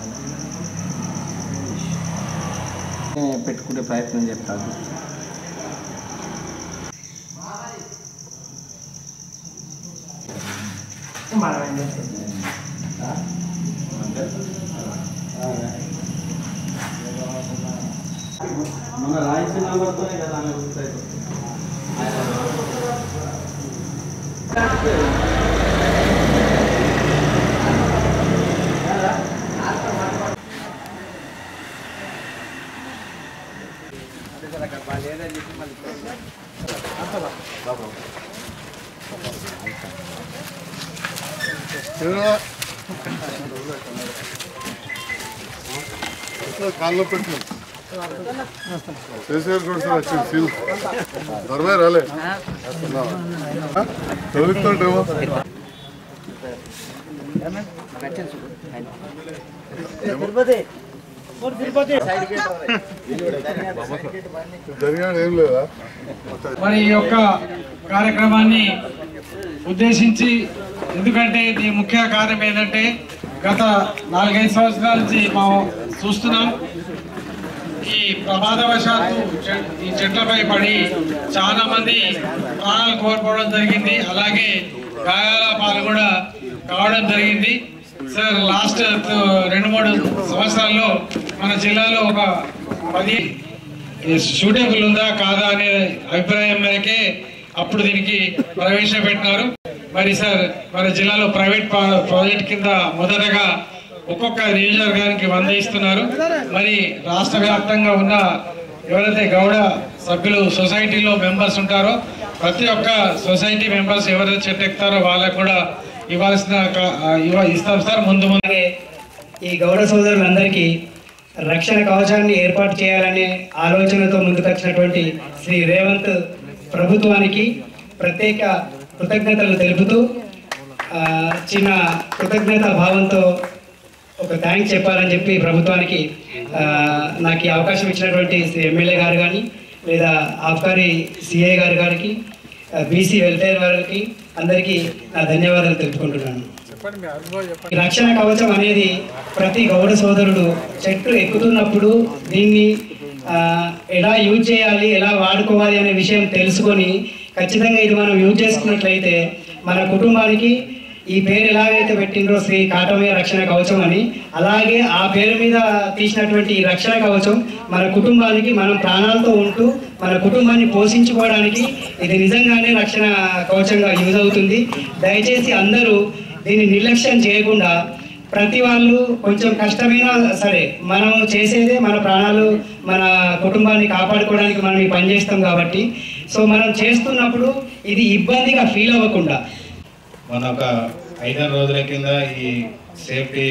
పెట్టుకునే ప్రయత్నం చేస్తాను మన రాయలసీమ నెంబర్తోనే కదా ఆమె గుర్తు కాల్లో పెట్టు కేసీఆర్ కూడా సార్ వచ్చింది సీల్ దొరవే రాలే చదువుతుంటేమో జరిగాడు ఏం లేదా మరి ఈ యొక్క కార్యక్రమాన్ని ఉద్దేశించి ఎందుకంటే దీని ముఖ్య కారణం ఏంటంటే గత నాలుగైదు సంవత్సరాల నుంచి మనం చూస్తున్నాం ఈ ప్రమాదవశాత్తు చె- ఈ చెట్లపై పడి చాలా మంది ప్రాణాలు కోల్పోవడం జరిగింది అలాగే గాయాల పాలు కూడా కావడం జరిగింది సార్ లాస్ట్ రెండు మూడు సంవత్సరాల్లో మన జిల్లాలో ఒక పది సూటబుల్ ఉందా కాదా అనే అభిప్రాయం మేరకే అప్పుడు దీనికి ప్రవేశపెట్టినారు మరి సార్ మన జిల్లాలో ప్రైవేట్ పా- ప్రాజెక్ట్ కింద మొదటగా ఒక్కొక్క నియోజకవర్గానికి వంద ఇస్తున్నారు మరి రాష్ట్ర వ్యాప్తంగా ఉన్న ఎవరైతే గౌడ సభ్యులు సొసైటీలో మెంబర్స్ ఉంటారో ప్రతి ఒక్క సొసైటీ మెంబర్స్ ఎవరైతే చెట్టు ఎక్కుతారో వాళ్ళకు కూడా ఇవ్వాల్సిన క- ఇవ్వ ఇస్తాం సార్ ముందు ముందు అలాగే ఈ గౌడ సోదరులందరికీ రక్షణ కవచాన్ని ఏర్పాటు చేయాలనే ఆలోచనతో ముందుకొచ్చినటువంటి శ్రీ రేవంత్ ప్రభుత్వానికి ప్రత్యేక కృతజ్ఞతలు తెలుపుతూ ఆ, చిన్న కృతజ్ఞత భావంతో ఒక థ్యాంక్స్ చెప్పాలని చెప్పి ప్రభుత్వానికి ఆ, నాకు ఈ అవకాశం ఇచ్చినటువంటి శ్రీ ఎమ్మెల్యే గారు కానీ లేదా ఆబ్కారీ సిఐ గారు గారికి బీసీ వెల్ఫేర్ వారికి అందరికీ నా ధన్యవాదాలు తెలుపుకుంటున్నాను ఈ రక్షణ కవచం అనేది ప్రతి గౌడ సోదరుడు చెట్టు ఎక్కుతున్నప్పుడు దీన్ని ఆ, ఎలా యూజ్ చేయాలి ఎలా వాడుకోవాలి అనే విషయం తెలుసుకొని ఖచ్చితంగా ఇది మనం యూజ్ చేసుకున్నట్లయితే మన కుటుంబానికి ఈ పేరు ఎలాగైతే పెట్టిండ్రో శ్రీ కాటమయ్య రక్షణ కవచం అని అలాగే ఆ పేరు మీద తీసినటువంటి ఈ రక్షణ కవచం మన కుటుంబానికి మనం ప్రాణాలతో ఉంటూ మన కుటుంబాన్ని పోషించుకోవడానికి ఇది నిజంగానే రక్షణ కవచంగా యూజ్ అవుతుంది దయచేసి అందరూ దీన్ని నిర్లక్ష్యం చేయకుండా ప్రతి వాళ్ళు కొంచెం కష్టమైనా సరే మనం చేసేదే మన ప్రాణాలు మన కుటుంబాన్ని కాపాడుకోవడానికి మనం ఈ పని చేస్తాం కాబట్టి సో మనం చేస్తున్నప్పుడు ఇది ఇబ్బందిగా ఫీల్ అవ్వకుండా మన ఒక ఐదారు రోజుల కింద ఈ సేఫ్టీ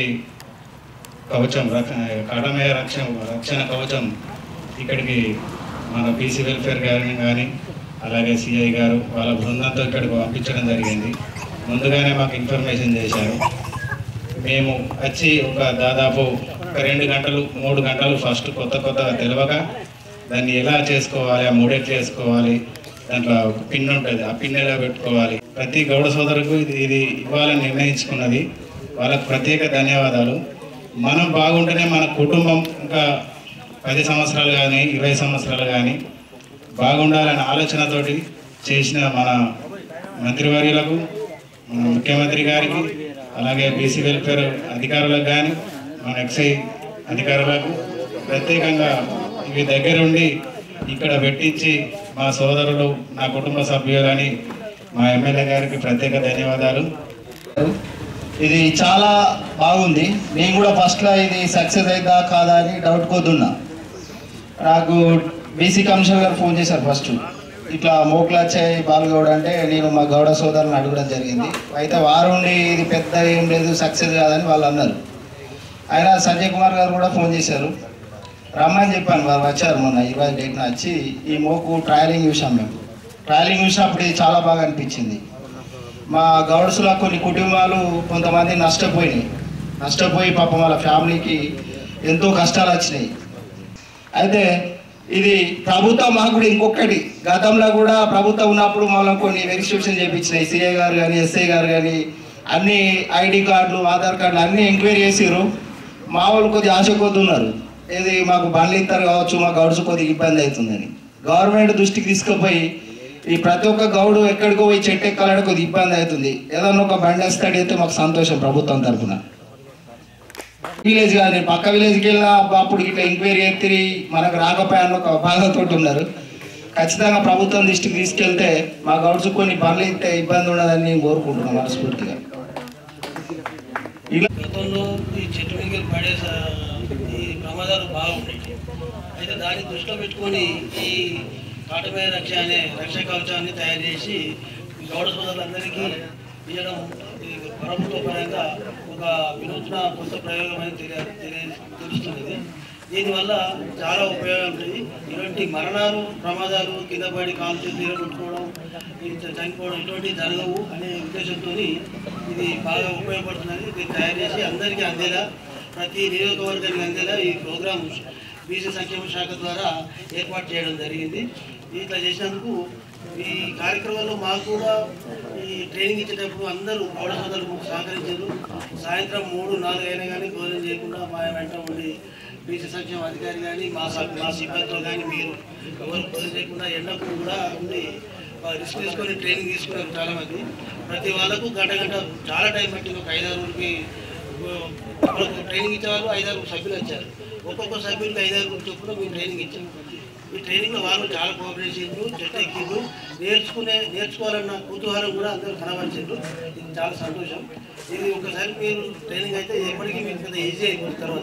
కవచం రక్ష కాటమయ్య రక్షణ రక్షణ కవచం ఇక్కడికి మన పీసీ వెల్ఫేర్ గారిని కానీ అలాగే సిఐ గారు వాళ్ళ బృందంతో ఇక్కడికి పంపించడం జరిగింది ముందుగానే మాకు ఇన్ఫర్మేషన్ చేశారు మేము వచ్చి ఒక దాదాపు ఒక రెండు గంటలు మూడు గంటలు ఫస్ట్ కొత్త కొత్తగా తెలియక దాన్ని ఎలా చేసుకోవాలి ఆ మూడెట్లు చేసుకోవాలి దాంట్లో ఒక పిన్ ఉంటుంది ఆ పిన్ ఎలా పెట్టుకోవాలి ప్రతి గౌడ సోదరుకు ఇది ఇది ఇవ్వాలని నిర్ణయించుకున్నది వాళ్ళకు ప్రత్యేక ధన్యవాదాలు మనం బాగుంటేనే మన కుటుంబం ఇంకా పది సంవత్సరాలు కానీ ఇరవై సంవత్సరాలు కానీ బాగుండాలనే ఆలోచనతోటి చేసిన మన మంత్రివర్యులకు మన ముఖ్యమంత్రి గారికి అలాగే బీసీ వెల్ఫేర్ అధికారులకు కానీ మన ఎక్సై అధికారులకు ప్రత్యేకంగా ఇవి దగ్గరుండి ఇక్కడ పెట్టించి మా సోదరులు నా కుటుంబ సభ్యులని మా ఎమ్మెల్యే గారికి ప్రత్యేక ధన్యవాదాలు ఇది చాలా బాగుంది నేను కూడా ఫస్ట్లో ఇది సక్సెస్ అవుతుందా కాదా అని డౌట్ కొద్దున్నా నాకు బీసీ కమిషనర్ గారు ఫోన్ చేశారు ఫస్ట్ ఇట్లా మోకులచ్చాయి బాలగౌడ అంటే నేను మా గౌడ సోదరుని అడగడం జరిగింది అయితే వారు ఉండి ఇది పెద్ద ఏం లేదు సక్సెస్ కాదని వాళ్ళు అన్నారు అయినా సంజయ్ కుమార్ గారు కూడా ఫోన్ చేశారు రమ్మని చెప్పాను వారు వచ్చారు మొన్న ఇరవై డేట్న వచ్చి ఈ మోకు ట్రయలింగ్ చూసాం మేము ట్రయలింగ్ చూసినప్పుడు ఇది చాలా బాగా అనిపించింది మా గౌడ్స్లో కొన్ని కుటుంబాలు కొంతమంది నష్టపోయినాయి నష్టపోయి పాపం వాళ్ళ ఫ్యామిలీకి ఎంతో కష్టాలు వచ్చినాయి అయితే ఇది ప్రభుత్వం మాకు కూడా ఇంకొకటి గతంలో కూడా ప్రభుత్వం ఉన్నప్పుడు మనం కొన్ని వెరిఫికేషన్ చేయించినాయి సిఐ గారు కానీ ఎస్ఐ గారు కానీ అన్ని ఐడి కార్డులు ఆధార్ కార్డులు అన్నీ ఎంక్వైరీ చేసిర్రు మా వాళ్ళు కొద్దిగా ఆశ కొద్ది ఉన్నారు ఇది మాకు బండ్లు ఇస్తారు కావచ్చు మా గౌడ్స్ కొద్దిగా ఇబ్బంది అవుతుందని గవర్నమెంట్ దృష్టికి తీసుకుపోయి ఈ ప్రతి ఒక్క గౌడు ఎక్కడికో పోయి చెట్టు ఎక్కాలంటే కొద్దిగా ఇబ్బంది అవుతుంది ఏదన్నా ఒక బండి వేస్తే అడిగితే మాకు సంతోషం ప్రభుత్వం తరఫున విలేజ్ కాదు నేను పక్క విలేజ్కి వెళ్ళినా అప్పుడు ఇట్లా ఎంక్వైరీ ఎత్తిరి మనకు రాకపోయాను ఒక బాధతో ఉన్నారు ఖచ్చితంగా ప్రభుత్వం దృష్టికి తీసుకెళ్తే మా గౌడ్స్ కొన్ని పనులు ఇస్తే ఇబ్బంది ఉండదని నేను కోరుకుంటున్నాను మనస్ఫూర్తిగా గతంలో ఈ చెట్టు మీద పడే స- ఈ ప్రమాదాలు బాగుండేవి అయితే దాన్ని దృష్టిలో పెట్టుకొని ఈ కాటమే రక్ష అనే రక్ష కవచాన్ని తయారు చేసి ఈ గౌడ సోదరులందరికీ ఇవ్వడం ఈ ప్రభుత్వ పరంగా ఒక వినూత్న కొత్త ప్రయోగం అని తెలియ తెలియ- తెలుస్తున్నది దీనివల్ల చాలా ఉపయోగాలు ఉంటాయి ఇటువంటి మరణాలు ప్రమాదాలు కింద పడి కాలు చేతులు ఇరగొట్టుకోవడం ఈ చనిపోవడం ఇటువంటివి జరగవు అనే ఉద్దేశంతో ఇది బాగా ఉపయోగపడుతుందని దీన్ని తయారు చేసి అందరికీ అందేలా ప్రతి నియోజకవర్గానికి అందేలా ఈ ప్రోగ్రాం బీసీ సంక్షేమ శాఖ ద్వారా ఏర్పాటు చేయడం జరిగింది ఇట్లా చేసినందుకు ఈ కార్యక్రమంలో మాకు కూడా ఈ ట్రైనింగ్ ఇచ్చేటప్పుడు అందరూ గౌడ సోదరులు సహకరించారు సాయంత్రం మూడు నాలుగు అయినా కానీ భోజనం చేయకుండా మా వెంట ఉండి బీసీ సంక్షేమ అధికారి కానీ మా సబ్- మా సిబ్బందితో కానీ మీరు ఎవరు భోజనం చేయకుండా ఎండకు కూడా ఉండి రిస్క్ తీసుకొని ట్రైనింగ్ తీసుకున్నారు చాలా మంది ప్రతి వాళ్ళకు గంట గంట చాలా టైం పట్టింది ఒక ఐదారుకి వాళ్ళకు ట్రైనింగ్ ఇచ్చే వాళ్ళు ఐదారు సభ్యులు వచ్చారు ఒక్కొక్క సభ్యులకి ఐదారు చొప్పున మేము ట్రైనింగ్ ఇచ్చాం ఈ ట్రైనింగ్లో వాళ్ళు చాలా కోఆపరేట్ చేసిండ్రు చెట్టు ఎక్కిండ్రు నేర్చుకునే నేర్చుకోవాలన్న కుతూహలం కూడా అందరూ కనబరిచిండ్రు ఇది చాలా సంతోషం ఇది ఒకసారి మీరు ట్రైనింగ్ అయితే ఎప్పటికీ మీకు పెద్ద ఈజీ అయిపోతుంది తర్వాత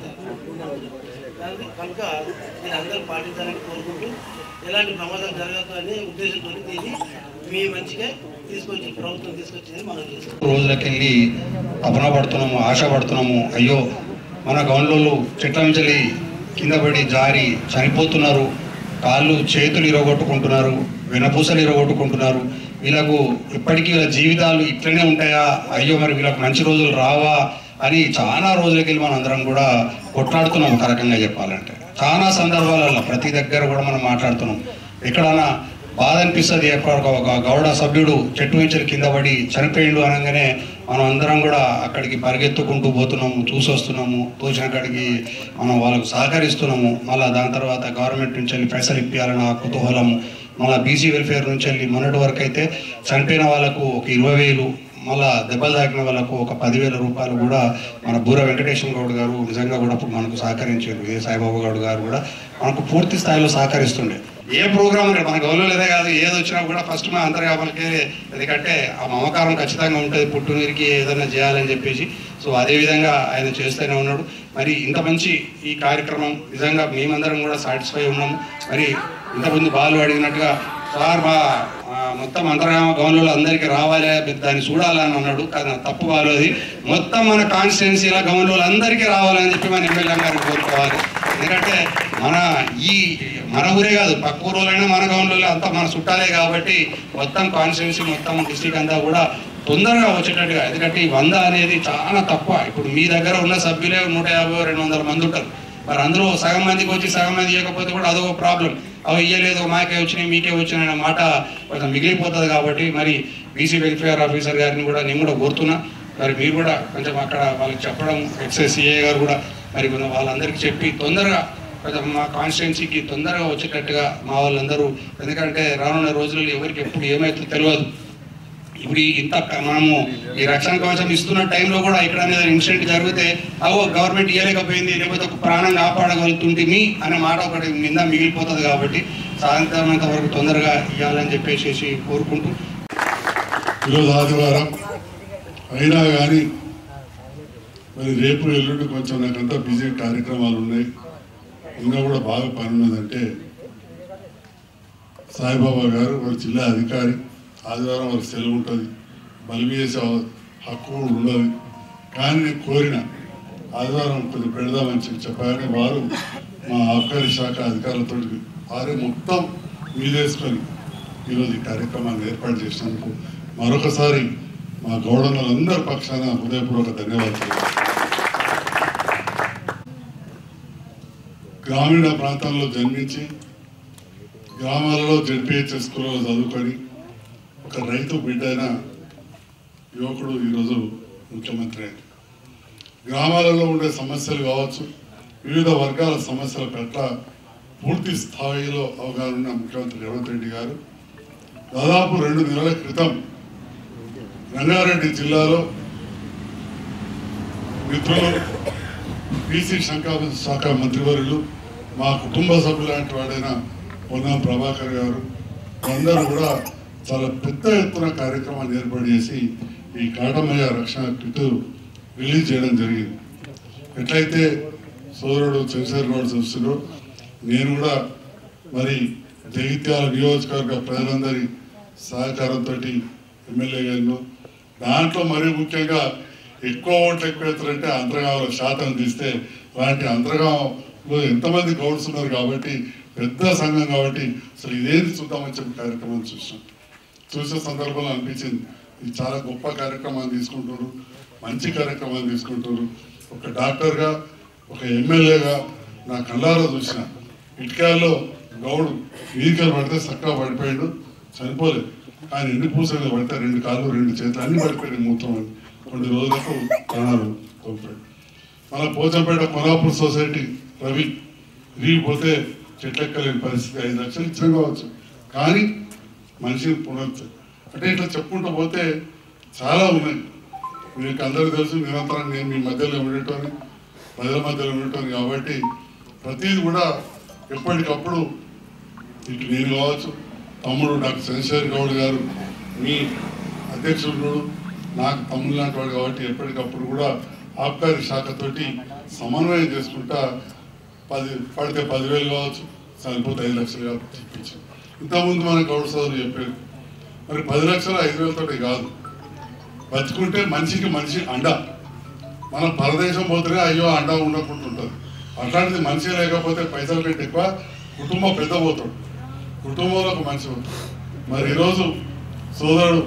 దానికి కనుక నేను అందరూ పాటించాలని కోరుకుంటూ ఎలాంటి ప్రమాదాలు జరగదు అనే ఉద్దేశంతో దీన్ని మీ మంచిగా తీసుకొచ్చి ప్రభుత్వం తీసుకొచ్చింది మనం చేస్తాం రోజులకెళ్ళి తపన పడుతున్నాము ఆశ పడుతున్నాము అయ్యో మన గౌన్లోళ్ళు చెట్ల నుంచి కింద పడి జారి చనిపోతున్నారు కాళ్ళు చేతులు ఇరగొట్టుకుంటున్నారు వెనపూసలు ఇరగొట్టుకుంటున్నారు వీళ్ళకు ఇప్పటికీ వీళ్ళ జీవితాలు ఇట్లనే ఉంటాయా అయ్యో మరి వీళ్ళకి మంచి రోజులు రావా అని చాలా రోజులకెళ్ళి మనం అందరం కూడా కొట్లాడుతున్నాం ఒక రకంగా చెప్పాలంటే చాలా సందర్భాలలో ప్రతి దగ్గర కూడా మనం మాట్లాడుతున్నాం ఎక్కడన్నా బాధ అనిపిస్తుంది ఎప్పటికో ఒక గౌడ సభ్యుడు చెట్టు వెంచలు కింద పడి చనిపోయిండు అనగానే మనం అందరం కూడా అక్కడికి పరిగెత్తుకుంటూ పోతున్నాము చూసి వస్తున్నాము తోచిన కాడికి మనం వాళ్ళకు సహకరిస్తున్నాము మళ్ళీ దాని తర్వాత గవర్నమెంట్ నుంచి వెళ్ళి పైసలు ఇప్పించాలని ఆ కుతూహలము మళ్ళీ బీసీ వెల్ఫేర్ నుంచి వెళ్ళి మొన్నటి వరకు అయితే చనిపోయిన వాళ్ళకు ఒక ఇరవై వేలు మళ్ళా దెబ్బలు తాకిన వాళ్ళకు ఒక పదివేల రూపాయలు కూడా మన బూర వెంకటేశ్వర గౌడ్ గారు నిజంగా కూడా మనకు సహకరించారు ఇదే సాయిబాబా గౌడ్ గారు కూడా మనకు పూర్తి స్థాయిలో సహకరిస్తుండే ఏ ప్రోగ్రామ్ అంటే మన గౌరవం లేదే కాదు ఏది వచ్చినా కూడా ఫస్ట్ మా అంతర్గామలకి ఎందుకంటే ఆ మమకారం ఖచ్చితంగా ఉంటుంది పుట్టునీరికి ఏదైనా చేయాలని చెప్పేసి సో అదే విధంగా ఆయన చేస్తూనే ఉన్నాడు మరి ఇంత మంచి ఈ కార్యక్రమం నిజంగా మేమందరం కూడా సాటిస్ఫై ఉన్నాము మరి ఇంతకుముందు బాలు అడిగినట్టుగా సార్ మా ఆ, మొత్తం అంతర్గామ గౌన్లలో అందరికీ రావాలి దాన్ని చూడాలని అన్నాడు కానీ అది తప్పు కాదు అది మొత్తం మన కాన్స్టిట్యున్సీలో గౌన్లలో అందరికీ రావాలని చెప్పి మన ఎమ్మెల్యే గారికి కోరుకోవాలి ఎందుకంటే మన ఈ మన ఊరే కాదు పక్క ఊరోళ్ళైనా మన గౌన్లలో అంతా మన చుట్టాలే కాబట్టి మొత్తం కాన్స్టిట్యున్సీ మొత్తం డిస్టిక్ అంతా కూడా తొందరగా వచ్చేటట్టుగా ఎందుకంటే ఈ వంద అనేది చాలా తక్కువ ఇప్పుడు మీ దగ్గర ఉన్న సభ్యులే నూట యాభై రెండు వందల మంది ఉంటారు మరి అందులో సగం మందికి వచ్చి సగం మంది ఇవ్వకపోతే కూడా అదొక ప్రాబ్లం అవి ఇయ్యలేదు మాకే వచ్చినాయి మీకే వచ్చినాయి అనే మాట కొంచెం మిగిలిపోతుంది కాబట్టి మరి బీసీ వెల్ఫేర్ ఆఫీసర్ గారిని కూడా నేను కూడా కోరుతున్నా మరి మీరు కూడా కొంచెం అక్కడ వాళ్ళకి చెప్పడం ఎక్సైజ్ సిఏ గారు కూడా మరి కొంచెం వాళ్ళందరికీ చెప్పి తొందరగా కొంచెం మా కాన్స్టిట్యున్సీకి తొందరగా వచ్చేటట్టుగా మా వాళ్ళందరూ ఎందుకంటే రానున్న రోజుల్లో ఎవరికి ఎప్పుడు ఏమవుతుందో తెలియదు ఇప్పుడు ఈ ఇంత క- మనము ఈ రక్షణ కవచం ఇస్తున్న టైంలో కూడా ఇక్కడ ఏదైనా ఇన్సిడెంట్ జరిగితే అవో గవర్నమెంట్ ఇవ్వలేకపోయింది లేకపోతే ఒక ప్రాణం కాపాడగలుగుతుంది మీ అనే మాట ఒకటి నింద మిగిలిపోతుంది కాబట్టి సాయంత్రం వరకు తొందరగా ఇవ్వాలని చెప్పేసి కోరుకుంటూ ఈరోజు ఆదివారం అయినా కానీ మరి రేపు ఎల్లుండి కొంచెం నాకంతా బిజీ కార్యక్రమాలు ఉన్నాయి ఇంకా కూడా బాగా పని ఉన్నదంటే సాయిబాబా గారు వారి జిల్లా అధికారి ఆదివారం వారికి సెలవు ఉంటుంది బలిమి చేసే హక్కు కూడా ఉండదు కానీ నేను కోరిన ఆదివారం కొంచెం పెడదామని చెప్పి చెప్పగానే వారు మా ఆబ్కారీ శాఖ అధికారులతో వారే మొత్తం మీదేసుకొని ఈరోజు ఈ కార్యక్రమాన్ని ఏర్పాటు చేసినందుకు మరొకసారి మా గౌడన్నలందరి పక్షాన హృదయపూర్వక ధన్యవాదాలు గ్రామీణ ప్రాంతాల్లో జన్మించి గ్రామాలలో జడ్పిహెచ్ఎస్ స్కూల్లో చదువుకొని ఒక రైతు బిడ్డ అయిన యువకుడు ఈరోజు ముఖ్యమంత్రి అయ్యాడు గ్రామాలలో ఉండే సమస్యలు కావచ్చు వివిధ వర్గాల సమస్యల పట్ల పూర్తి స్థాయిలో అవగాహన ఉన్న ముఖ్యమంత్రి రేవంత్ రెడ్డి గారు దాదాపు రెండు నెలల క్రితం రంగారెడ్డి జిల్లాలో మిత్రులు బీసీ శాఖ శాఖ మంత్రివర్యులు మా కుటుంబ సభ్యులాంటి వాడైన పొన్నం ప్రభాకర్ గారు అందరూ కూడా చాలా పెద్ద ఎత్తున కార్యక్రమాన్ని ఏర్పాటు చేసి ఈ కాటమయ్య రక్షణ కిట్ రిలీజ్ చేయడం జరిగింది ఎట్లయితే సోదరుడు చంద్రశేఖర్ గౌడ్ చూస్తున్నారో నేను కూడా మరి జగిత్యాల నియోజకవర్గ ప్రజలందరి సహకారంతో ఎమ్మెల్యే గారు దాంట్లో మరీ ముఖ్యంగా ఎక్కువ ఓట్లు ఎక్కువ ఎత్తారంటే అంతర్గాంలో శాతం తీస్తే అలాంటి అంతర్గాంలో ఎంతమంది గౌడ్స్ ఉన్నారు కాబట్టి పెద్ద సంఘం కాబట్టి అసలు ఇదేంటి చూద్దామని చెప్పి కార్యక్రమం చూసాం చూసే సందర్భంలో అనిపించింది ఇది చాలా గొప్ప కార్యక్రమాన్ని తీసుకుంటున్నారు మంచి కార్యక్రమాన్ని తీసుకుంటున్నారు ఒక డాక్టర్గా ఒక ఎమ్మెల్యేగా నా కళ్ళారా చూసిన ఇటుకాయల్లో గౌడు ఈకలు పడితే చక్కగా పడిపోయాడు చనిపోలేదు కానీ ఎన్ని పూసలు పడితే రెండు కాళ్ళు రెండు చేతులు అన్ని పడిపోయాయి మూత్రం అని కొన్ని రోజులకు ప్రాణాలు కోల్పోయాడు మన పోచంపేట కొనాపూర్ సొసైటీ రవి పోతే చెట్లెక్కలేని పరిస్థితి ఐదు లక్షలు ఇచ్చిన కావచ్చు కానీ మనిషిని పునరుద్ధ అంటే ఇట్లా చెప్పుకుంటూ పోతే చాలా ఉన్నాయి మీకు అందరికీ తెలుసు నిరంతరం నేను మీ మధ్యలో ఉండేటోని ప్రజల మధ్యలో ఉండేటోని కాబట్టి ప్రతిదీ కూడా ఎప్పటికప్పుడు ఇటు నేను కావచ్చు తమ్ముడు డాక్టర్ చంద్రశేఖర్ గౌడ్ గారు మీ అధ్యక్షుడు నాకు తమ్ముడు లాంటి వాడు కాబట్టి ఎప్పటికప్పుడు కూడా ఆబ్కారీ శాఖతోటి సమన్వయం చేసుకుంటా పది పడితే పదివేలు కావచ్చు సరిపోతే ఐదు లక్షలు కావచ్చు చెప్పించాం ఇంతకుముందు మన గౌడ్ సోదరు చెప్పారు మరి పది లక్షలు ఐదు వేలతోటి కాదు బతుకుంటే మనిషికి మనిషి అండ మనం పరదేశం పోతేనే అయ్యో అండ ఉండకుంటుంటుంది అట్లాంటిది మనిషి లేకపోతే పైసలు కంటే ఎక్కువ కుటుంబం పెద్ద పోతాడు కుటుంబంలో ఒక మనిషి పోతాడు మరి ఈరోజు సోదరుడు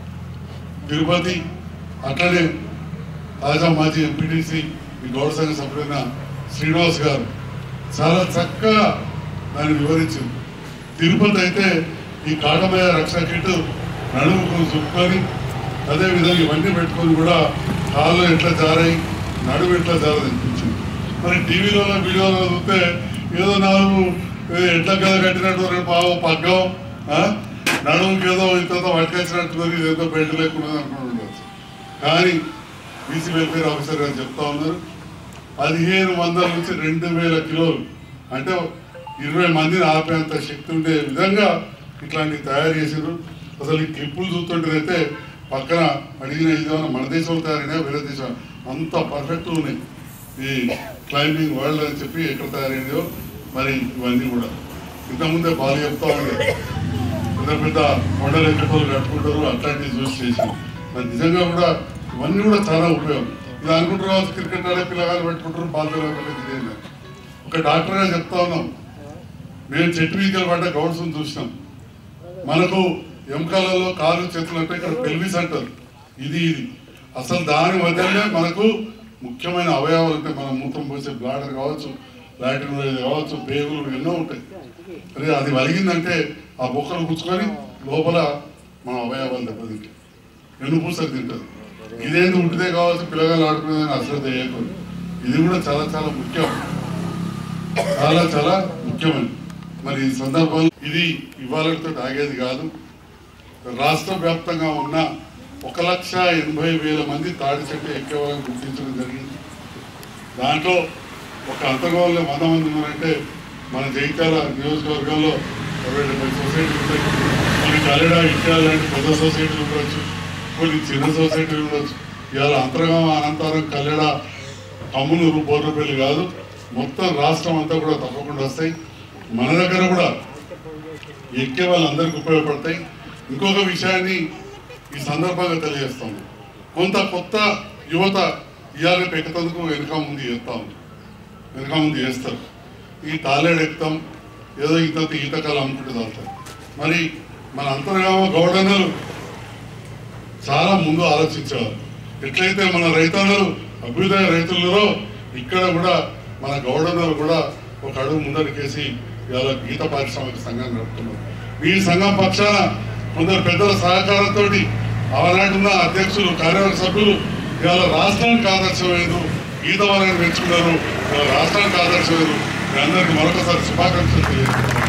తిరుపతి అట్లనే తాజా మాజీ ఎంపీటీసీ ఈ గౌడ సంఘ సభ్యుడైన శ్రీనివాస్ గారు చాలా చక్కగా దాన్ని వివరించింది తిరుపతి అయితే ఈ కాటమయ్య రక్షణ కిట్ నడుముకు చుట్టుకొని అదేవిధంగా ఇవన్నీ పెట్టుకొని కూడా కాళ్ళు ఎట్లా జారాయి నడుము ఎట్లా జారదు అనిపించింది మరి టీవీలో వీడియోలో చూస్తే ఏదో నాలుగు ఏ ఎట్లా కదా కట్టినట్టు రేపు పావు పగ్గం ఆ? నడుముకి ఏదో ఇంత పట్టుకొచ్చినట్టు ఏదో బెల్ట్ లేకుండా అనుకుంటుండొచ్చు కానీ బీసీ వెల్ఫేర్ ఆఫీసర్ గారు చెప్తా ఉన్నారు పదిహేను వందల నుంచి రెండు వేల కిలోలు అంటే ఇరవై మందిని ఆపేంత శక్తి ఉండే విధంగా ఇట్లాంటివి తయారు చేసారు అసలు ఈ క్లిప్పులు చూస్తుంటేనైతే పక్కన అడిగిన ఇది మన దేశంలో తయారైనా వేరే దేశం అంత పర్ఫెక్ట్ ఉన్నాయి ఈ క్లైంబింగ్ వరల్డ్ అని చెప్పి ఎక్కడ తయారైందో మరి ఇవన్నీ కూడా ఇంతకుముందే బాగా చెప్తా ఉంది పెద్ద పెద్ద కొండలు ఎక్కటోళ్ళు కట్టుకుంటారు అట్లాంటివి చూసి చేసి మరి నిజంగా కూడా ఇవన్నీ కూడా చాలా ఉపయోగం ఇది అనుకుంటారు కావచ్చు క్రికెట్ ఆడే పిల్లగాలు పెట్టుకుంటారు బాల్ పిల్లలు ఒక డాక్టర్గా చెప్తా ఉన్నాం మేము చెట్టు వీకలు పడ్డ గౌడ్స్ చూసినాం మనకు ఎముకలలో కాలు చేతులు అంటే ఇక్కడ పెల్విస్ అంటారు ఇది ఇది అసలు దాని మధ్యనే మనకు ముఖ్యమైన అవయవాలు అంటే మనం మూత్రం పోసే బ్లాడర్ కావచ్చు లాటిన్ కావచ్చు పేగులు ఎన్నో ఉంటాయి అదే అది వలిగిందంటే ఆ బొక్కలు పుచ్చుకొని లోపల మన అవయవాలు దెబ్బతింటాయి వెన్నుపూసలు తింటుంది ఇదేంటి ఉంటిదే కావచ్చు పిల్లగాలు ఆడుకునేదని అసలు చేయకూడదు ఇది కూడా చాలా చాలా ముఖ్యం చాలా చాలా ముఖ్యమైనది మరి ఈ సందర్భంలో ఇది ఇవాళతో ఆగేది కాదు రాష్ట్ర వ్యాప్తంగా ఉన్న ఒక లక్ష ఎనభై వేల మంది తాడి చెట్టు ఎక్కేవాళ్ళని గుర్తించడం జరిగింది దాంట్లో ఒక అంతర్గంలో వంద మంది ఉన్నారంటే మన జైత్యాల నియోజకవర్గంలో ఇరవై డెబ్బై సొసైటీలు ఉంటాయి కొన్ని కల్లెడ ఇట్యాల లాంటి పెద్ద సొసైటీలు ఉండొచ్చు కొన్ని చిన్న సొసైటీలు ఉండొచ్చు ఇవాళ అంతర్గం అనంతరం కల్లెడ కమ్మునూరు బోర్రపల్లి కాదు మొత్తం రాష్ట్రం అంతా కూడా తప్పకుండా వస్తాయి మన దగ్గర కూడా ఎక్కే వాళ్ళందరికీ ఉపయోగపడతాయి ఇంకొక విషయాన్ని ఈ సందర్భంగా తెలియజేస్తాం కొంత కొత్త యువత ఇవాళ పెక్కతందుకు వెనక ముందు చేస్తా ఉంది వెనక ముందు చేస్తారు ఈ తాలేడు ఎక్కుతాం ఏదో ఇంత ఈతకాలు అమ్ముకుంటూ తాగుతారు మరి మన అంతర్గామ గౌడనలు చాలా ముందు ఆలోచించేవారు ఎట్లయితే మన రైతన్నలు అభ్యుదయ రైతులలో ఇక్కడ కూడా మన గౌడన్నలు కూడా ఒక అడుగు ముందరికేసి ఇవాళ గీత పారిశ్రామిక సంఘం నడుపుతున్నారు ఈ సంఘం పక్షాన కొందరు పెద్దల సహకారంతో ఆనాడున్న అధ్యక్షులు కార్యవర్గ సభ్యులు ఇవాళ రాష్ట్రానికి ఆదర్శమైన గీత వాళ్ళని పెంచుకున్నారు వాళ్ళ రాష్ట్రానికి ఆదర్శమైన మీ అందరికీ మరొకసారి శుభాకాంక్షలు తెలియజేస్తున్నాను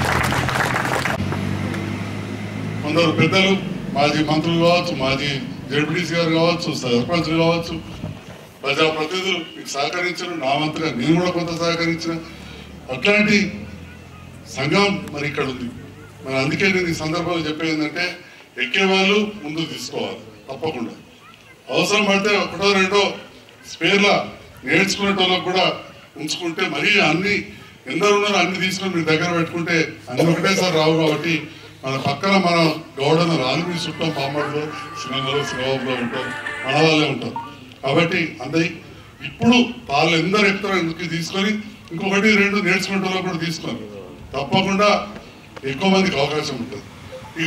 కొందరు పెద్దలు మాజీ మంత్రులు కావచ్చు మాజీ జడ్పీటీసీ గారు కావచ్చు సర్పంచ్లు కావచ్చు ప్రజాప్రతినిధులు మీకు సహకరించరు నా వంతుగా నేను కూడా కొంత సహకరించిన అట్లాంటి సంఘం మరి ఇక్కడ ఉంది మరి అందుకే నేను ఈ సందర్భంలో చెప్పేది ఏంటంటే ఎక్కే వాళ్ళు ముందు తీసుకోవాలి తప్పకుండా అవసరం పడితే ఒకటో రెండో స్పేర్ల నేర్చుకునేటోళ్ళకు కూడా ఉంచుకుంటే మరీ అన్ని ఎందరు ఉన్నారో అన్ని తీసుకొని మీ దగ్గర పెట్టుకుంటే అన్ని ఒకటేసారి రావు కాబట్టి మన పక్కన మన గౌడన రాజుని చుట్టం పామడులో శ్రీలంకలో శ్రీబాబులో ఉంటారు మన వాళ్ళే ఉంటారు కాబట్టి అందరి ఇప్పుడు వాళ్ళు ఎందరు ఎక్కుతారో ఎందుకు తీసుకొని ఇంకొకటి రెండు నేర్చుకునే వాళ్ళకు కూడా తీసుకొని తప్పకుండా ఎక్కువ మందికి అవకాశం ఉంటుంది ఇక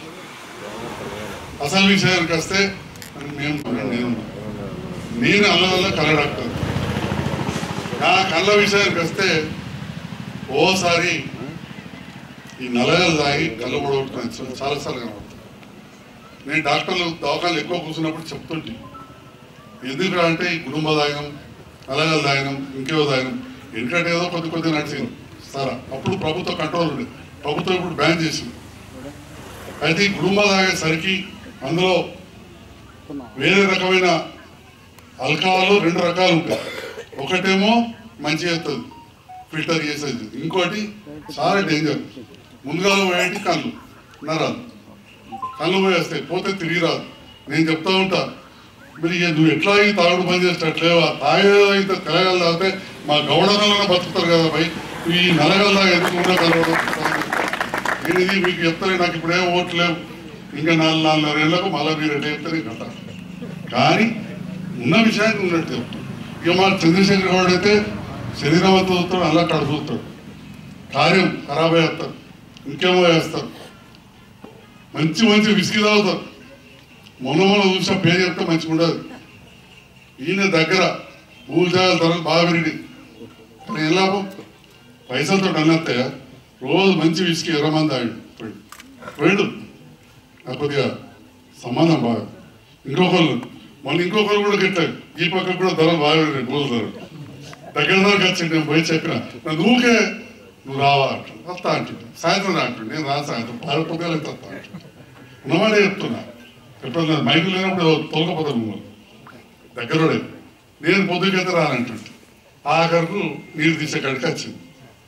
అసలు విషయానికి వస్తే నేను నేను నేను అల్లవల్ల కళ్ళ డాక్టర్ నా కళ్ళ విషయానికి వస్తే ఓసారి ఈ నలగలు తాగి కళ్ళు పొడగొట్టుకుని చాలాసార్లు కనబడుతుంది నేను డాక్టర్లు దవాఖాలు ఎక్కువ కూర్చున్నప్పుడు చెప్తుంటే ఎందుకు అంటే ఈ కుటుంబ దాయనం నలగలు దాయనం ఇంకేవో దాయనం ఎందుకంటే ఏదో కొద్ది కొద్ది నడిచింది సరే అప్పుడు ప్రభుత్వ కంట్రోల్ ఉండేది ప్రభుత్వం ఇప్పుడు బ్యాన్ చేసింది అయితే ఈ కుటుంబ తాగేసరికి అందులో వేరే రకమైన ఆల్కహాల్ రెండు రకాలు ఉంటాయి ఒకటేమో మంచి చేస్తుంది ఫిల్టర్ చేసేది ఇంకోటి చాలా డేంజర్ ముందుగా పోయేటి కళ్ళు నరాలు కళ్ళు పోయేస్తాయి పోతే తిరిగి రాదు నేను చెప్తా ఉంటా మరి ఇక నువ్వు ఎట్లా ఈ తాగుడు బంద్ చేసేటట్లేవా తాగేదో అయితే తెలగలు తాగితే మా గౌడనలో బతుకుతారు కదా భయ్ ఈ నలగల్లా ఎందుకు ఉండగలరు నేను ఇది మీకు చెప్తాను నాకు ఇప్పుడే ఓట్లు లేవు ఇంకా నాలుగు నాలుగున్నరేళ్లకు మళ్ళీ మీరు ఎట్లా చెప్తారు కథ కానీ ఉన్న విషయాన్ని ఉన్నట్టు చెప్తాం ఇక మా చంద్రశేఖర్ గౌడ్ అయితే శరీరం అంతా చూస్తాడు అలా కడ చూస్తాడు కార్యం ఖరాబ్ అయ్యేస్తారు ఇంకేమో వేస్తారు మంచి మంచి విసిగి తాగుతారు మొన్న మొన్న చూసిన పేరు చెప్తే మంచిగా ఉండదు ఈయన దగ్గర భూమి జాగాల ధరలు బాగా పెరిగి కానీ ఏం లాభం పైసలతో అన్నత్తయ్య రోజు మంచి విసికి ఇరవై మంది ఆగి పోయాడు పోయాడు నాకు కొద్దిగా సంబంధం బాగా ఇంకొకళ్ళు మళ్ళీ ఇంకొకరు కూడా కట్టారు ఈ పక్క కూడా ధరలు బాగా పెరిగాయి గోల్ ధరలు దగ్గర దగ్గరకు వచ్చి నేను పోయి చెప్పిన నన్ను ఊకే నువ్వు రావా అంట వస్తా అంటుండే సాయంత్రం రా అంటుండే నేను రా సాయంత్రం పది పొద్దులు ఎంత వస్తా అంటుండే ఉన్నవాడే చెప్తున్నా ఎప్పుడు మైకులు లేనప్పుడు తొలకపోతాను మిమ్మల్ని దగ్గరోడే నేను పొద్దుకైతే రానంటుంటే ఆఖరకు నీరు తీసే కాడికి వచ్చింది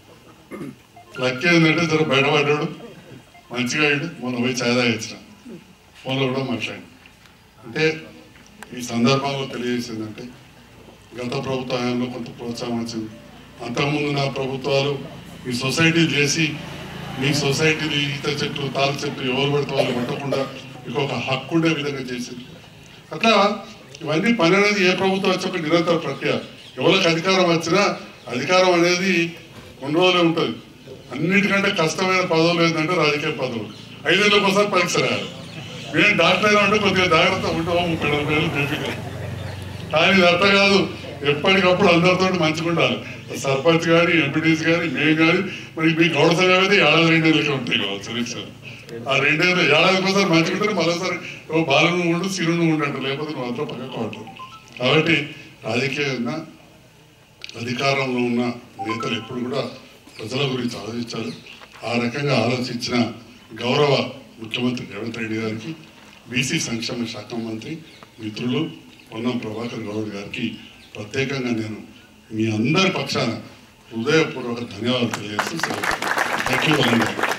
లక్ ఏంటంటే జర బయటపడ్డాడు మంచిగా అయ్యాడు మొన్న పోయి ఛాయ్ తాగించిన ఫోన్లో కూడా మాట్లాడి అంటే ఈ సందర్భంలో తెలియజేసిందంటే గత ప్రభుత్వ హయాంలో కొంత ప్రోత్సాహం వచ్చింది అంతకుముందు నా ప్రభుత్వాలు ఈ సొసైటీ చేసి మీ సొసైటీని ఈత చెట్లు తాళ్ళ చెట్లు ఎవరు పడితే వాళ్ళు పట్టకుండా మీకు ఒక హక్కు ఉండే విధంగా చేసింది అట్లా ఇవన్నీ పని అనేది ఏ ప్రభుత్వం వచ్చి ఒక నిరంతర ప్రక్రియ ఎవరికి అధికారం వచ్చినా అధికారం అనేది కొన్ని రోజులే ఉంటుంది అన్నిటికంటే కష్టమైన పదవులు ఏంటంటే రాజకీయ పదవులు ఐదేళ్ళకి ఒకసారి పరీక్ష రాయాలి మేము డాక్టర్ అయినా అంటే కొద్దిగా జాగ్రత్త ఉంటాము ముప్పై నలభై ఏళ్ళు బేసిక్గా కానీ ఇది అర్థం కాదు ఎప్పటికప్పుడు అందరితో మంచిగా ఉండాలి సర్పంచ్ కానీ ఎంపీటీస్ కానీ మేము కానీ మరి మీ గౌడ సంఘం అయితే ఏడాది రెండేళ్ళకి ఉంటాయి కావచ్చు ఎలక్షన్ ఆ రెండేళ్ళు ఏడాదికి ఒకసారి మంచిగా ఉంటే మరోసారి ఓ బాలను ఉండు సిరును ఉండు అంటారు లేకపోతే నువ్వు అందరూ పక్కకు అంటారు కాబట్టి రాజకీయంగా అధికారంలో ఉన్న నేతలు ఎప్పుడు కూడా ప్రజల గురించి ఆలోచించాలి ఆ రకంగా ఆలోచించిన గౌరవ ముఖ్యమంత్రి రేవంత్ రెడ్డి గారికి బీసీ సంక్షేమ శాఖ మంత్రి మిత్రులు పొన్నం ప్రభాకర్ గౌడ్ గారికి ప్రత్యేకంగా నేను మీ అందరి పక్షాన హృదయపూర్వక ధన్యవాదాలు తెలియజేస్తూ థ్యాంక్ యూ